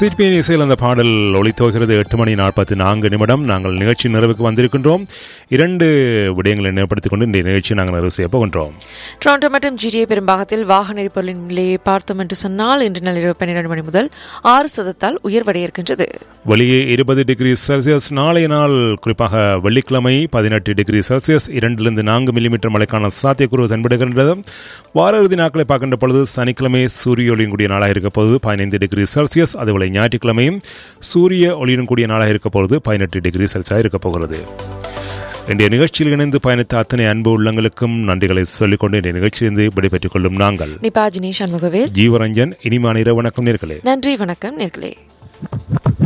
சிற்பியின் இசையில் அந்த பாடல் ஒளித்தோகிறது எட்டு மணி நாற்பத்தி நான்கு நிமிடம் நாங்கள் நிகழ்ச்சி நிறைவுக்கு வந்திருக்கின்றோம் இரண்டு விடயங்களை நினைப்படுத்திக் கொண்டு இந்த நிகழ்ச்சியை நாங்கள் நிறைவு செய்ய போகின்றோம் டொரண்டோ மற்றும் ஜிடிஏ பெரும்பாகத்தில் வாகன எரிபொருளின் விலையை பார்த்தோம் என்று சொன்னால் இன்று நள்ளிரவு பன்னிரண்டு மணி முதல் ஆறு சதத்தால் உயர்வடைய இருக்கின்றது வெளியே இருபது டிகிரி செல்சியஸ் நாளைய நாள் குறிப்பாக வெள்ளிக்கிழமை பதினெட்டு டிகிரி செல்சியஸ் இரண்டிலிருந்து நான்கு மில்லிமீட்டர் மழைக்கான சாத்தியக்கூறு தென்படுகின்றது வார இறுதி நாட்களை பார்க்கின்ற பொழுது சனிக்கிழமை சூரிய ஒளியின் கூடிய நாளாக இருக்க போது பதினைந்து டிகிரி செல்சியஸ் அதுபோல ஞாயிற்றுக்கிழமையும் சூரிய ஒளியின் கூடிய நாளாக இருக்க போது பதினெட்டு டிகிரி செல்சியஸாக இருக்க போகிறது இன்றைய நிகழ்ச்சியில் இணைந்து பயணித்த அத்தனை அன்பு உள்ளங்களுக்கும் நன்றிகளை சொல்லிக்கொண்டு இன்றைய நிகழ்ச்சியிலிருந்து விடைபெற்றுக் கொள்ளும் நாங்கள் நிபா ஜினேஷ் சண்முகவேல் ஜீவரஞ்சன் இனிமான இரவு வணக்கம் நேர்களே நன்றி வணக்கம் நேர்களே